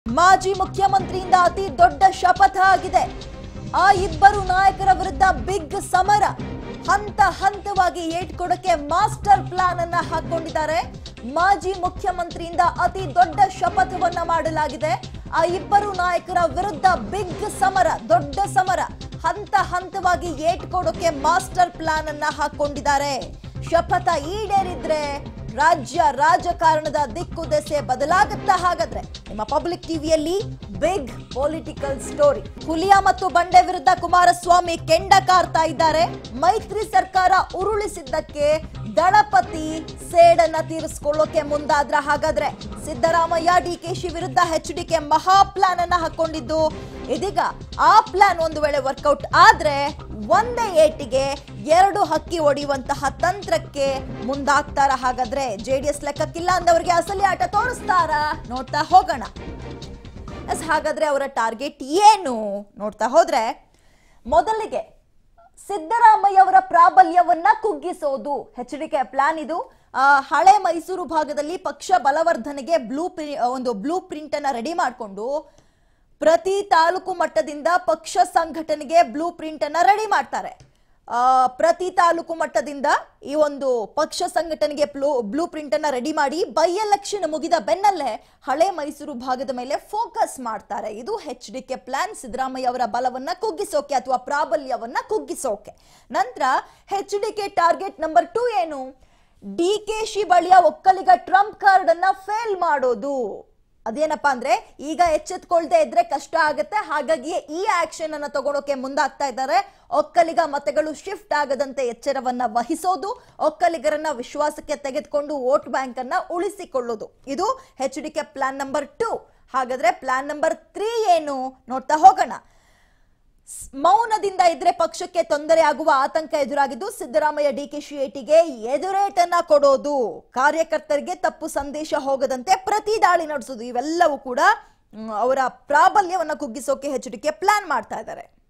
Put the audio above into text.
ಮಾಜಿ ಮುಖ್ಯಮಂತ್ರಿಯಿಂದ ಅತಿ ದೊಡ್ಡ ಶಪಥ ಆಗಿದೆ ಆ ಇಬ್ಬರು ನಾಯಕರ ವಿರುದ್ಧ ಬಿಗ್ ಸಮರ ಹಂತ ಹಂತವಾಗಿ ಏಟ್ ಕೊಡಕ್ಕೆ ಮಾಸ್ಟರ್ ಪ್ಲಾನ್ ಅನ್ನ ಹಾಕೊಂಡಿದ್ದಾರೆ ಮಾಜಿ ಮುಖ್ಯಮಂತ್ರಿಯಿಂದ ಅತಿ ದೊಡ್ಡ ಶಪಥವನ್ನ ಮಾಡಲಾಗಿದೆ ಆ ಇಬ್ಬರು ನಾಯಕರ ವಿರುದ್ಧ ಬಿಗ್ ಸಮರ ದೊಡ್ಡ ಸಮರ ಹಂತ ಹಂತವಾಗಿ ಏಟ್ ಕೊಡೋಕೆ ಮಾಸ್ಟರ್ ಪ್ಲಾನ್ ಅನ್ನ ಹಾಕೊಂಡಿದ್ದಾರೆ ಶಪಥ ಈಡೇರಿದ್ರೆ ರಾಜ್ಯ ರಾಜಕಾರಣದ ದಿಕ್ಕು ದೆಸೆ ಬದಲಾಗುತ್ತಾ ಹಾಗಾದ್ರೆ ನಿಮ್ಮ ಪಬ್ಲಿಕ್ ಟಿವಿಯಲ್ಲಿ ಬಿಗ್ ಪೊಲಿಟಿಕಲ್ ಸ್ಟೋರಿ ಹುಲಿಯಾ ಮತ್ತು ಬಂಡೆ ವಿರುದ್ಧ ಕುಮಾರಸ್ವಾಮಿ ಕೆಂಡ ಕಾರ್ತಾ ಇದ್ದಾರೆ ಮೈತ್ರಿ ಸರ್ಕಾರ ಉರುಳಿಸಿದ್ದಕ್ಕೆ ದಳಪತಿ ಸೇಡನ್ನ ತೀರಿಸಿಕೊಳ್ಳೋಕೆ ಮುಂದಾದ್ರ ಹಾಗಾದ್ರೆ ಸಿದ್ದರಾಮಯ್ಯ ಡಿಕೆಶಿ ವಿರುದ್ಧ ಎಚ್ ಡಿಕೆ ಮಹಾ ಪ್ಲಾನ್ ಅನ್ನ ಹಾಕೊಂಡಿದ್ದು ಇದೀಗ ಆ ಪ್ಲಾನ್ ಒಂದು ವೇಳೆ ವರ್ಕೌಟ್ ಆದ್ರೆ ಒಂದೇ ಏಟಿಗೆ ಎರಡು ಹಕ್ಕಿ ಹೊಡೆಯುವಂತಹ ತಂತ್ರಕ್ಕೆ ಮುಂದಾಗ್ತಾರ ಹಾಗಾದ್ರೆ ಜೆಡಿಎಸ್ ಲೆಕ್ಕಕ್ಕಿಲ್ಲ ಅಂದವರಿಗೆ ಅಸಲಿ ಆಟ ತೋರಿಸ್ತಾರ ನೋಡ್ತಾ ಹೋಗೋಣ ಎಸ್ ಹಾಗಾದ್ರೆ ಅವರ ಟಾರ್ಗೆಟ್ ಏನು ನೋಡ್ತಾ ಹೋದ್ರೆ ಮೊದಲಿಗೆ ಸಿದ್ದರಾಮಯ್ಯ ಅವರ ಪ್ರಾಬಲ್ಯವನ್ನ ಕುಗ್ಗಿಸೋದು ಎಚ್ ಡಿ ಕೆ ಪ್ಲಾನ್ ಇದು ಆ, ಹಳೆ ಮೈಸೂರು ಭಾಗದಲ್ಲಿ ಪಕ್ಷ ಬಲವರ್ಧನೆಗೆ ಬ್ಲೂ ಪ್ರಿ ಒಂದು ಬ್ಲೂ ಪ್ರಿಂಟ್ ಅನ್ನ ರೆಡಿ ಮಾಡಿಕೊಂಡು ಪ್ರತಿ ತಾಲೂಕು ಮಟ್ಟದಿಂದ ಪಕ್ಷ ಸಂಘಟನೆಗೆ ಬ್ಲೂ ಪ್ರಿಂಟ್ ಅನ್ನ ರೆಡಿ ಮಾಡ್ತಾರೆ ಆ, ಪ್ರತಿ ತಾಲೂಕು ಮಟ್ಟದಿಂದ ಈ ಒಂದು ಪಕ್ಷ ಸಂಘಟನೆಗೆ ಬ್ಲೂ ಬ್ಲೂ ಪ್ರಿಂಟ್ ಅನ್ನ ರೆಡಿ ಮಾಡಿ ಬೈ ಎಲೆಕ್ಷನ್ ಮುಗಿದ ಬೆನ್ನಲ್ಲೇ ಹಳೆ ಮೈಸೂರು ಭಾಗದ ಮೇಲೆ ಫೋಕಸ್ ಮಾಡ್ತಾರೆ ಇದು H D K plan Siddaramaiah ಅವರ ಬಲವನ್ನ ಕುಗ್ಗಿಸೋಕೆ ಅಥವಾ ಪ್ರಾಬಲ್ಯವನ್ನ ಕುಗ್ಗಿಸೋಕೆ ನಂತರ H D K target number two ಏನು ಡಿ ಕೆ ಶಿ ಬಳಿಯ ಒಕ್ಕಲಿಗ ಟ್ರಂಪ್ ಕಾರ್ಡ್ ಅನ್ನ ಫೇಲ್ ಮಾಡೋದು ಅದೇನಪ್ಪಾ ಅಂದ್ರೆ ಈಗ ಎಚ್ಚೆತ್ಕೊಳ್ದೆ ಇದ್ರೆ ಕಷ್ಟ ಆಗುತ್ತೆ ಹಾಗಾಗಿ ಈ ಆಕ್ಷನ್ ಅನ್ನ ತಗೊಳೋಕೆ ಮುಂದಾಗ್ತಾ ಇದ್ದಾರೆ ಒಕ್ಕಲಿಗ ಮತಗಳು ಶಿಫ್ಟ್ ಆಗದಂತೆ ಎಚ್ಚರವನ್ನ ವಹಿಸೋದು ಒಕ್ಕಲಿಗರನ್ನ ವಿಶ್ವಾಸಕ್ಕೆ ತೆಗೆದುಕೊಂಡು ವೋಟ್ ಬ್ಯಾಂಕ್ ಅನ್ನ ಉಳಿಸಿಕೊಳ್ಳೋದು ಇದು H D K plan number two ಹಾಗಾದ್ರೆ ಪ್ಲಾನ್ ನಂಬರ್ ತ್ರೀ ಏನು ನೋಡ್ತಾ ಹೋಗೋಣ ಸ್- ಮೌನದಿಂದ ಇದ್ರೆ ಪಕ್ಷಕ್ಕೆ ತೊಂದರೆ ಆಗುವ ಆತಂಕ ಎದುರಾಗಿದ್ದು ಸಿದ್ದರಾಮಯ್ಯ ಡಿಕೆಶಿ ಏಟಿಗೆ ಎದುರೇಟನ್ನ ಕೊಡೋದು ಕಾರ್ಯಕರ್ತರಿಗೆ ತಪ್ಪು ಸಂದೇಶ ಹೋಗದಂತೆ ಪ್ರತಿ ದಾಳಿ ನಡೆಸೋದು ಇವೆಲ್ಲವೂ ಕೂಡ ಮ್, ಅವರ ಪ್ರಾಬಲ್ಯವನ್ನ ಕುಗ್ಗಿಸೋಕೆ ಎಚ್ ಡಿ ಕೆ ಪ್ಲಾನ್ ಮಾಡ್ತಾ ಇದ್ದಾರೆ